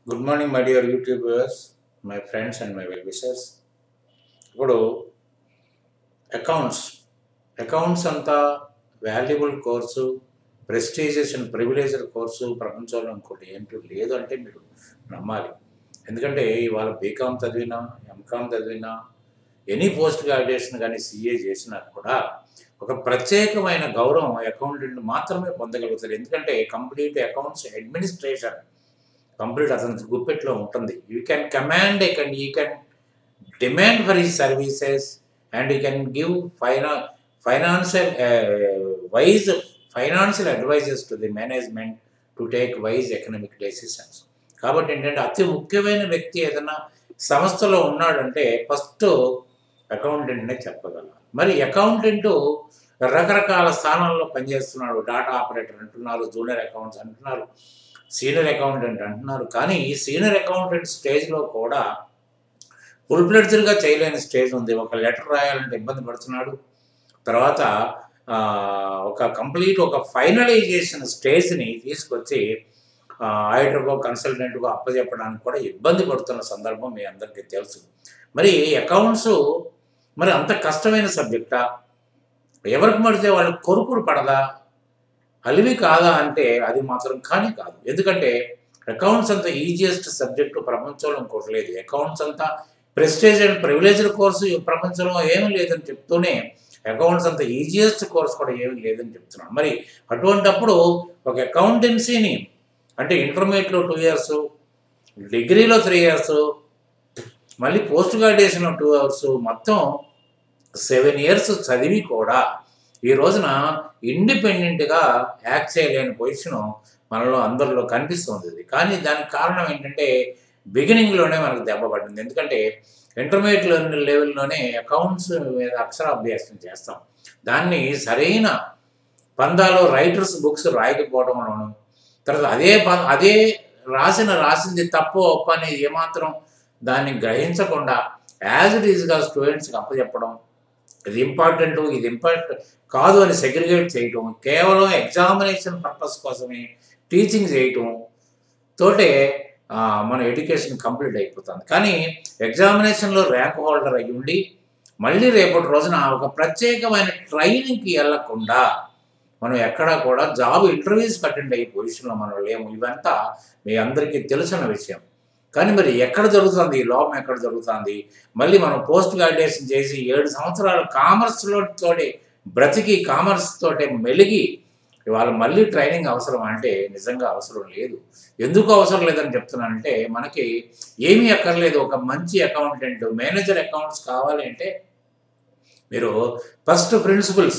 Good morning my dear YouTube viewers my friends and my well wishers ఇప్పుడు accounts accounts అంతా valuable course prestigious and privileged course ప్రపంచంలో ఇంకోటి ఏంటో లేదు అంటే మీరు నమ్మాలి ఎందుకంటే ఇవాళ బీకామ్ చదివినా ఎంకామ్ చదివినా ఎనీ పోస్ట్ గ్రాడ్యుయేషన్ కానీ సిఏ చేసినా కూడా ఒక ప్రత్యేకమైన గౌరవం అకౌంటెంట్ మాత్రమే పొందగలుగుతారు ఎందుకంటే కంప్లీట్ అకౌంట్స్ అడ్మినిస్ట్రేషన్ కంప్లీట్ అతని గుప్పెట్లో ఉంటుంది you can command I can you can demand for ఈ services and you can give fina financial wise financial advises to the management to take wise economic decisions కాబట్టి ఏంటంటే అతి ముఖ్యమైన వ్యక్తి ఏదైనా సంస్థలో ఉన్నాడంటే ఫస్ట్ అకౌంటెంట్నే చెప్పగలం మరి అకౌంటెంట్ రకరకాల స్థానాల్లో పనిచేస్తున్నాడు డాటా ఆపరేటర్ అంటున్నారు జూనియర్ అకౌంట్స్ అంటున్నారు సీనియర్ అకౌంటెంట్ అంటున్నారు కానీ ఈ సీనియర్ అకౌంటెంట్ స్టేజ్లో కూడా ఫుల్ ఫ్లెడ్జ్డ్గా చేయలేని స్టేజ్ ఉంది ఒక లెటర్ రాయాలంటే ఇబ్బంది పడుతున్నాడు తర్వాత ఆ, ఒక కంప్లీట్ ఒక ఫైనలైజేషన్ స్టేజ్ని తీసుకొచ్చి ఆడిటర్కో కన్సల్టెంట్కో అప్పచెప్పడానికి కూడా ఇబ్బంది పడుతున్న సందర్భం మీ అందరికీ తెలుసు మరి అకౌంట్స్ మరి అంత కష్టమైన సబ్జెక్టా ఎవరికి పడితే వాళ్ళు కొరుకుడు పడదా అలివి కాదా అంటే అది మాత్రం కానీ కాదు ఎందుకంటే అకౌంట్స్ అంత ఈజియెస్ట్ సబ్జెక్టు ప్రపంచంలో ఇంకోటి లేదు అకౌంట్స్ అంతా ప్రెస్టేజ్ అండ్ ప్రివిలేజ్డ్ కోర్సు ఈ ప్రపంచంలో ఏమీ లేదని చెప్తూనే అకౌంట్స్ అంత ఈజియెస్ట్ కోర్స్ కూడా ఏమీ లేదని చెప్తున్నాను మరి అటువంటప్పుడు ఒక అకౌంటెన్సీని అంటే ఇంటర్మీడియట్లో టూ ఇయర్స్ డిగ్రీలో త్రీ ఇయర్స్ మళ్ళీ పోస్ట్ గ్రాడ్యుయేషన్లో టూ అవర్స్ మొత్తం సెవెన్ ఇయర్స్ చదివి కూడా ఈ రోజున ఇండిపెండెంట్గా యాక్ట్ చేయలేని పొజిషన్ మనలో అందరిలో కనిపిస్తుంది ఇది. కానీ దానికి కారణం ఏంటంటే బిగినింగ్లోనే మనకు దెబ్బ పడింది ఎందుకంటే ఇంటర్మీడియట్ లెవెల్లోనే అకౌంట్స్ మీద అక్షరాభ్యాసం చేస్తాం దాన్ని సరైన పందాలో రైటర్స్ బుక్స్ రాయకపోవడం వలన తర్వాత అదే ప- అదే రాసిన రాసింది తప్పు ఒప్ప అనేది ఏమాత్రం దాన్ని గ్రహించకుండా యాజ్ ఇట్ ఈజ్గా స్టూడెంట్స్కి అప్పచెప్పడం ఇది ఇంపార్టెంట్ ఇది ఇంపార్టెంట్ కాదు అని సెగ్రిగేట్ చేయటం కేవలం ఎగ్జామినేషన్ పర్పస్ కోసమే టీచింగ్ చేయటం తోటే ఆ, మన ఎడ్యుకేషన్ కంప్లీట్ అయిపోతుంది కానీ ఎగ్జామినేషన్లో ర్యాంక్ హోల్డర్ అయ్యి ఉండి మళ్ళీ రేపటి రోజున ఒక ప్రత్యేకమైన ట్రైనింగ్కి వెళ్ళకుండా మనం ఎక్కడా కూడా జాబ్ ఇంటర్వ్యూస్కి అటెండ్ అయ్యే పొజిషన్లో మనం లేము ఇవంతా మీ అందరికీ తెలిసిన విషయం కానీ మరి ఎక్కడ జరుగుతుంది ఈ లోపం ఎక్కడ జరుగుతుంది మళ్ళీ మనం పోస్ట్ గ్రాడ్యుయేషన్ చేసి ఏడు సంవత్సరాలు కామర్స్లో తోటి బ్రతికి కామర్స్ తోటే మెలిగి ఇవాళ మళ్ళీ ట్రైనింగ్ అవసరం అంటే నిజంగా అవసరం లేదు ఎందుకు అవసరం లేదని చెప్తున్నానంటే మనకి ఏమీ అక్కర్లేదు ఒక మంచి అకౌంటెంట్ మేనేజర్ అకౌంట్స్ కావాలి అంటే మీరు ఫస్ట్ ప్రిన్సిపల్స్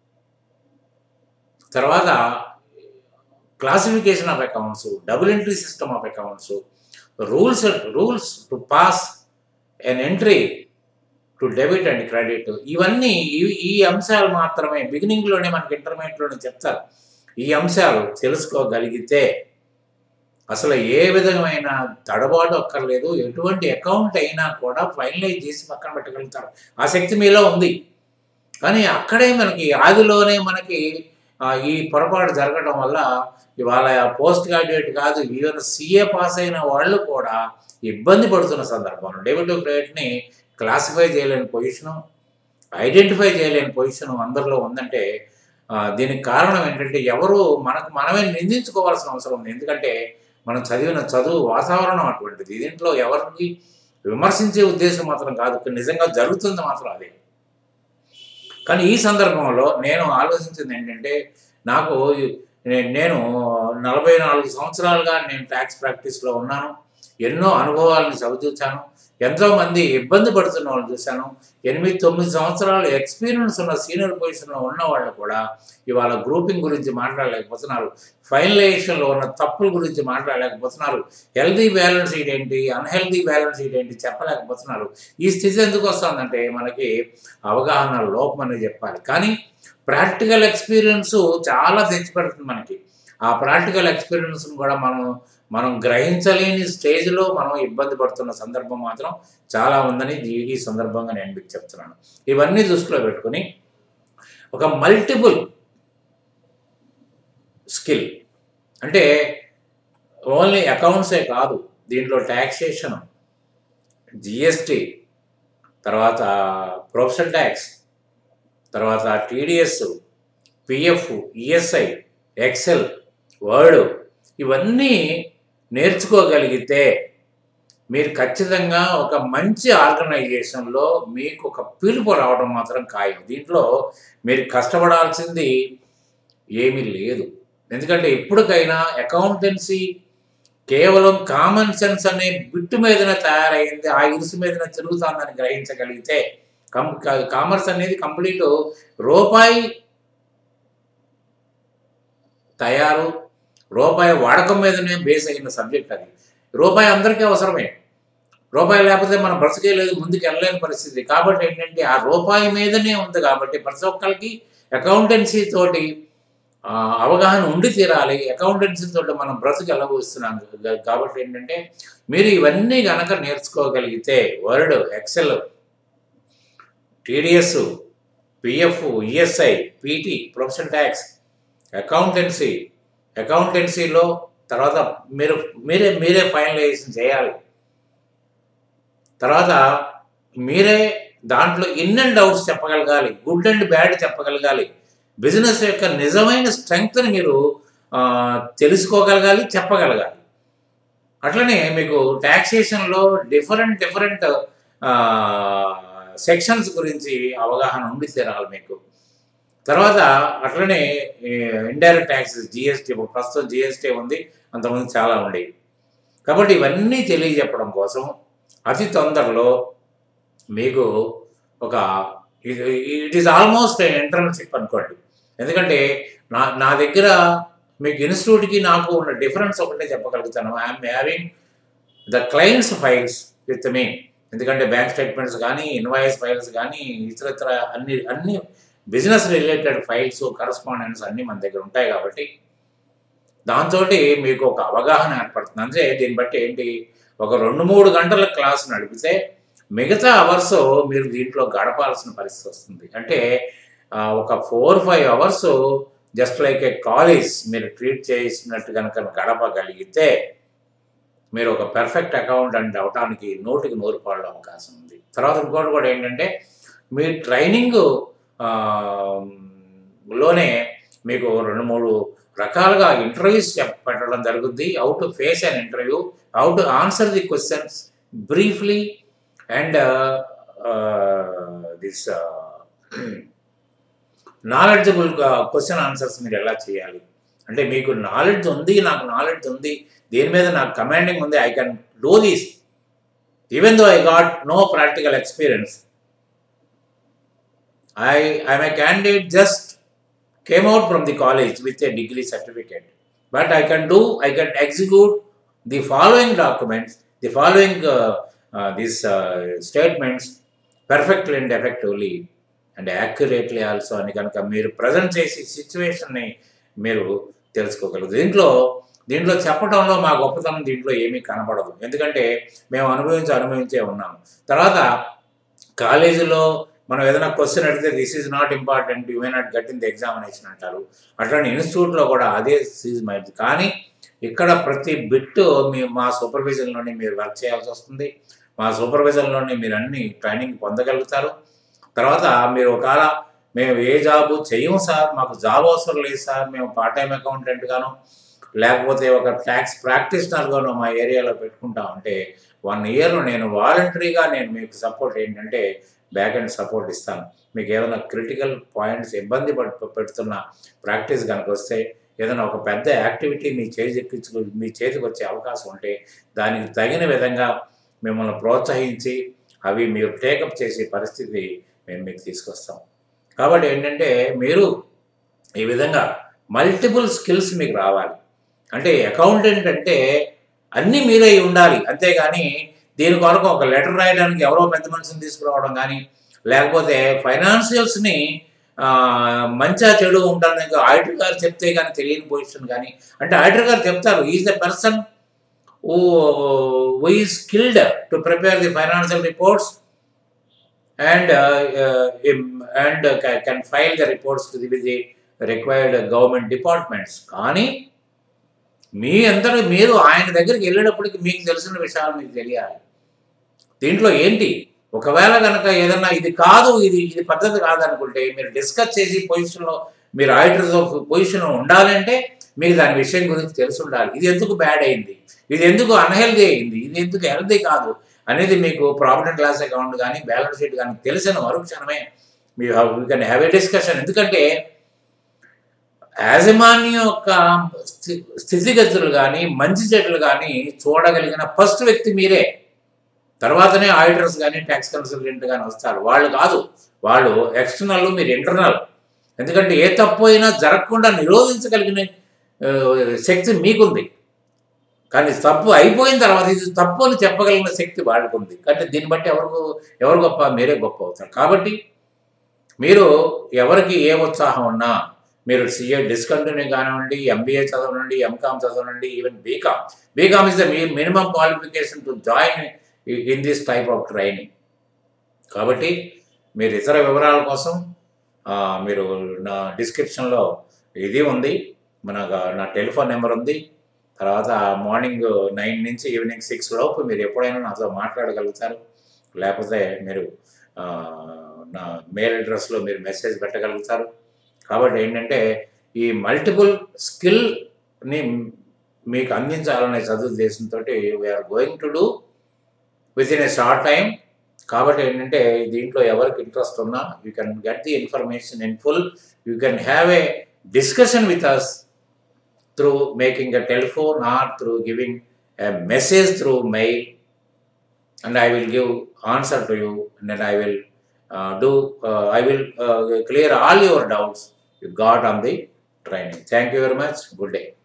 తర్వాత classification of accounts double entry system of accounts rules rules to pass an entry to debit and credit ఇవన్నీ ఈ ఈ అంశాలు మాత్రమే బిగినింగ్లోనే మనకి ఇంటర్మీడియట్లోనే చెప్తారు ఈ అంశాలు తెలుసుకోగలిగితే అసలు ఏ విధమైన తడబాటు అక్కర్లేదు ఎటువంటి అకౌంట్ అయినా కూడా ఫైనలైజ్ చేసి పక్కన పెట్టగలుగుతారు ఆ శక్తి మీలో ఉంది కానీ అక్కడే మనకి ఆదిలోనే మనకి ఆ, ఈ పొరపాటు జరగడం వల్ల ఇవాళ పోస్ట్ గ్రాడ్యుయేట్ కాదు ఈవెన్ సీఏ పాస్ అయిన వాళ్ళు కూడా ఇబ్బంది పడుతున్న సందర్భం డెబిట్ క్రెడిట్ని క్లాసిఫై చేయలేని పొజిషను ఐడెంటిఫై చేయలేని పొజిషన్ అందరిలో ఉందంటే ఆ, దీనికి కారణం ఏంటంటే ఎవరు మనకు మనమే నిందించుకోవాల్సిన అవసరం ఉంది ఎందుకంటే మనం చదివిన చదువు వాతావరణం అటువంటిది దీంట్లో ఎవరికి విమర్శించే ఉద్దేశం మాత్రం కాదు ఇక్కడ నిజంగా జరుగుతుంది మాత్రం అదే కానీ ఈ సందర్భంలో నేను ఆలోచించింది ఏంటంటే నాకు నే- నేను నలభై నాలుగు సంవత్సరాలుగా నేను ట్యాక్స్ ప్రాక్టీస్లో ఉన్నాను ఎన్నో అనుభవాలను చవిచూచాను ఎంతోమంది ఇబ్బంది పడుతున్న వాళ్ళని చూశాను ఎనిమిది తొమ్మిది సంవత్సరాలు ఎక్స్పీరియన్స్ ఉన్న సీనియర్ పొజిషన్లో ఉన్న వాళ్ళు కూడా ఇవాళ గ్రూపింగ్ గురించి మాట్లాడలేకపోతున్నారు ఫైనలైజేషన్లో ఉన్న తప్పుల గురించి మాట్లాడలేకపోతున్నారు హెల్దీ బ్యాలెన్స్ షీట్ ఏంటి అన్హెల్దీ బ్యాలెన్స్ షీట్ ఏంటి చెప్పలేకపోతున్నారు ఈ స్థితి ఎందుకు వస్తుందంటే మనకి అవగాహన లోపం అనేది చెప్పాలి కానీ ప్రాక్టికల్ ఎక్స్పీరియన్స్ చాలా తెచ్చిపెడుతుంది మనకి ఆ ప్రాక్టికల్ ఎక్స్పీరియన్స్ని కూడా మనం మనం గ్రహించలేని స్టేజ్లో మనం ఇబ్బంది పడుతున్న సందర్భం మాత్రం చాలా ఉందని ఈ- ఈ సందర్భంగా నేను మీకు చెప్తున్నాను ఇవన్నీ దృష్టిలో పెట్టుకొని ఒక మల్టిపుల్ స్కిల్ అంటే ఓన్లీ అకౌంట్సే కాదు దీంట్లో ట్యాక్సేషన్ జిఎస్టి తర్వాత ప్రొఫెషనల్ ట్యాక్స్ తర్వాత TDS PF ESI Excel Word ఇవన్నీ నేర్చుకోగలిగితే మీరు ఖచ్చితంగా ఒక మంచి ఆర్గనైజేషన్లో మీకు ఒక పిలుపు రావడం మాత్రం ఖాయం దీంట్లో మీరు కష్టపడాల్సింది ఏమీ లేదు ఎందుకంటే ఎప్పటికైనా అకౌంటెన్సీ కేవలం కామన్ సెన్స్ అనే బిట్టు మీదనే తయారైంది ఆ ఇరుసు మీదనే తిరుగుతుందని గ్రహించగలిగితే కం కామర్స్ అనేది కంప్లీట్ రూపాయి తయారు రూపాయి వాడకం మీదనే బేస్ అయిన సబ్జెక్ట్ అది రూపాయి అందరికీ అవసరమే రూపాయి లేకపోతే మనం బ్రతికే లేదు ముందుకు వెళ్ళలేని పరిస్థితి కాబట్టి ఏంటంటే ఆ రూపాయి మీదనే ఉంది కాబట్టి ప్రతి ఒక్కరికి అకౌంటెన్సీ తోటి ఆ, అవగాహన ఉండి తీరాలి అకౌంటెన్సీ తోటి మనం బ్రతుకు వెళ్ళబోస్తున్నాం కాబట్టి ఏంటంటే మీరు ఇవన్నీ గనక నేర్చుకోగలిగితే Word Excel TDS PF ESI PT professional tax accountancy అకౌంటెన్సీలో తర్వాత మీరు మీరే మీరే ఫైనలైజేషన్ చేయాలి తర్వాత మీరే దాంట్లో ఇన్ అండ్ అవుట్స్ చెప్పగలగాలి గుడ్ అండ్ బ్యాడ్ చెప్పగలగాలి బిజినెస్ యొక్క నిజమైన స్ట్రెంగ్త్ని మీరు ఆ, తెలుసుకోగలగాలి చెప్పగలగాలి అట్లనే మీకు ట్యాక్సేషన్లో డిఫరెంట్ డిఫరెంట్ సెక్షన్స్ గురించి అవగాహన ఉండి తీరాలి మీకు తర్వాత అట్లనే ఇండైరెక్ట్ ట్యాక్సెస్ జిఎస్టీ ప్రస్తుతం జిఎస్టీ ఉంది అంతకుముందు చాలా ఉండేవి కాబట్టి ఇవన్నీ తెలియజెప్పడం కోసం అతి తొందరలో మీకు ఒక ఇట్ ఈస్ ఆల్మోస్ట్ ఇంటర్న్షిప్ అనుకోండి ఎందుకంటే నా నా దగ్గర మీకు ఇన్స్టిట్యూట్కి నాకు ఉన్న డిఫరెన్స్ ఒకటే చెప్పగలుగుతాను I'm having the clients files with me ఎందుకంటే బ్యాంక్ స్టేట్మెంట్స్ కానీ ఇన్వాయిస్ ఫైల్స్ కానీ ఇతరత్ర అన్ని అన్ని బిజినెస్ రిలేటెడ్ ఫైల్స్ కరస్పాండెన్స్ అన్నీ మన దగ్గర ఉంటాయి కాబట్టి దాంతో మీకు ఒక అవగాహన ఏర్పడుతుంది అంటే దీన్ని బట్టి ఏంటి ఒక రెండు మూడు గంటల క్లాస్ నడిపితే మిగతా అవర్స్ మీరు దీంట్లో గడపాల్సిన పరిస్థితి వస్తుంది అంటే ఆ, ఒక four five hours just like a college మీరు ట్రీట్ చేసినట్టు కనుక గడపగలిగితే మీరు ఒక పెర్ఫెక్ట్ అకౌంటెంట్ అవడానికి నూటికి నూరు పాళ్ళ అవకాశం ఉంది తర్వాత ఇంకోటి కూడా ఏంటంటే మీ ట్రైనింగ్ లోనే మీకు రెండు మూడు రకాలుగా ఇంటర్వ్యూస్ పెట్టడం జరుగుద్ది how to face an interview how to answer the questions briefly and this knowledgeable question answers మీరు ఎలా చేయాలి అంటే మీకు నాలెడ్జ్ ఉంది నాకు నాలెడ్జ్ ఉంది దేని మీద నాకు కమాండింగ్ ఉంది I can do these even though I got no practical experience I I'm a candidate just came out from the college with a degree certificate. But I can do, I can execute the following documents, the following uh, uh, these uh, statements perfectly and effectively and accurately also అని కనుక మీరు present చేసే సిచ్యువేషన్ని మీరు తెలుసుకోగలరు దీంట్లో దీంట్లో చెప్పడంలో మా గొప్పతనం దీంట్లో ఏమీ కనపడదు ఎందుకంటే మేము అనుభవించి అనుభవించే ఉన్నాము తర్వాత కాలేజీలో మనం ఏదైనా క్వశ్చన్ అడిగితే this is not important you may not got in the examination అంటారు అట్లాంటి ఇన్స్టిట్యూట్లో కూడా అదే సీజ్ మైండ్ కానీ ఇక్కడ ప్రతి బిట్ మీ మా సూపర్విజన్లోనే మీరు వర్క్ చేయాల్సి వస్తుంది మా సూపర్విజన్లోనే మీరు అన్ని ట్రైనింగ్ పొందగలుగుతారు తర్వాత మీరు ఒకవేళ మేము ఏ జాబు చేయము సార్ మాకు జాబ్ అవసరం లేదు సార్ మేము పార్ట్ టైం అకౌంటెంట్ గాను లేకపోతే ఒక ట్యాక్స్ ప్రాక్టీషనర్గాను మా ఏరియాలో పెట్టుకుంటామంటే వన్ ఇయర్ నేను వాలంటరీగా నేను మీకు సపోర్ట్ ఏంటంటే బ్యాక్ అండ్ సపోర్ట్ ఇస్తాను మీకు ఏమైనా క్రిటికల్ పాయింట్స్ ఇబ్బంది పడు పెడుతున్న ప్రాక్టీస్ కనుక వస్తే ఏదైనా ఒక పెద్ద యాక్టివిటీ మీ చేజిక్కించు మీ చేతికి వచ్చే అవకాశం ఉంటే దానికి తగిన విధంగా మిమ్మల్ని ప్రోత్సహించి అవి మీరు టేకప్ చేసే పరిస్థితి మేము మీకు తీసుకొస్తాం కాబట్టి ఏంటంటే మీరు ఈ విధంగా మల్టిపుల్ స్కిల్స్ మీకు రావాలి అంటే అకౌంటెంట్ అంటే అన్నీ మీరే ఉండాలి అంతేగాని దీని కొరకు ఒక లెటర్ రాయడానికి ఎవరో పెద్ద మనిషిని తీసుకురావడం కానీ లేకపోతే ఫైనాన్షియల్స్ని మంచిగా చెడు ఉంటుంది ఆడిటర్ గారు చెప్తే కానీ తెలియని పొజిషన్ కానీ అంటే ఆడిటర్ గారు చెప్తారు is the person who who is skilled to prepare the financial reports and uh, uh, im- and uh, ca- can file the reports to the, with the required government departments కానీ మీ అందరూ మీరు ఆయన దగ్గరికి వెళ్ళేటప్పటికి మీకు తెలిసిన విషయాలు మీకు తెలియాలి దీంట్లో ఏంటి ఒకవేళ కనుక ఏదన్నా ఇది కాదు ఇది ఇది పద్ధతి కాదనుకుంటే మీరు డిస్కస్ చేసి పొజిషన్లో మీరు ఆడిటర్స్ ఆఫ్ పొజిషన్ ఉండాలంటే మీకు దాని విషయం గురించి తెలిసి ఉండాలి ఇది ఎందుకు బ్యాడ్ అయింది ఇది ఎందుకు అన్హెల్దీ అయింది ఇది ఎందుకు హెల్దీ కాదు అనేది మీకు ప్రాఫిట్ అండ్ లాస్ అకౌంట్ కానీ బ్యాలెన్స్ షీట్ కానీ తెలిసిన మరుక్షణమే మీ you can have a discussion ఎందుకంటే యాజమాన్యం యొక్క స్థి- స్థితిగతులు కానీ మంచి చెడులు కానీ చూడగలిగిన ఫస్ట్ వ్యక్తి మీరే తర్వాతనే ఆడిటర్స్ కానీ ట్యాక్స్ కన్సల్టెంట్ కానీ వస్తారు వాళ్ళు కాదు వాళ్ళు ఎక్స్టర్నల్ మీరు ఇంటర్నల్ ఎందుకంటే ఏ తప్పు అయినా జరగకుండా నిరోధించగలిగిన ఆ, శక్తి మీకుంది కానీ తప్పు అయిపోయిన తర్వాత ఇది తప్పు అని చెప్పగలిగిన శక్తి వాళ్ళకు ఉంది కానీ దీన్ని బట్టి ఎవరు ఎవరు గొప్ప మీరే గొప్ప అవుతారు కాబట్టి మీరు ఎవరికి ఏ ఉత్సాహం ఉన్నా మీరు సిఏ డిస్కంటిన్యూ కానివ్వండి ఎంబీఏ చదవనండి ఎంకామ్ చదవనండి even BCom BCom is the minimum qualification to join in this type of training కాబట్టి మీరు ఇతర వివరాల కోసం ఆ, మీరు నా డిస్క్రిప్షన్లో ఇది ఉంది మన నా టెలిఫోన్ నెంబర్ ఉంది తర్వాత మార్నింగ్ నైన్ నుంచి ఈవినింగ్ సిక్స్ లోపు మీరు ఎప్పుడైనా నాతో మాట్లాడగలుగుతారు లేకపోతే మీరు ఆ, నా మెయిల్ అడ్రస్లో మీరు మెసేజ్ పెట్టగలుగుతారు కాబట్టి ఏంటంటే ఈ మల్టిపుల్ స్కిల్ని మీకు అందించాలనే సదుద్దేశంతో we are going to do with in a short time కాబట్టి ఏంటంటే దీంట్లో ఎవరికి ఇంట్రెస్ట్ ఉన్నా you can get the information in full you can have a discussion with us through making a telephone or through giving a message through mail and I will give answer to you and then I will uh, do uh, I will uh, clear all your doubts you got on the training. Thank you very much. Good day.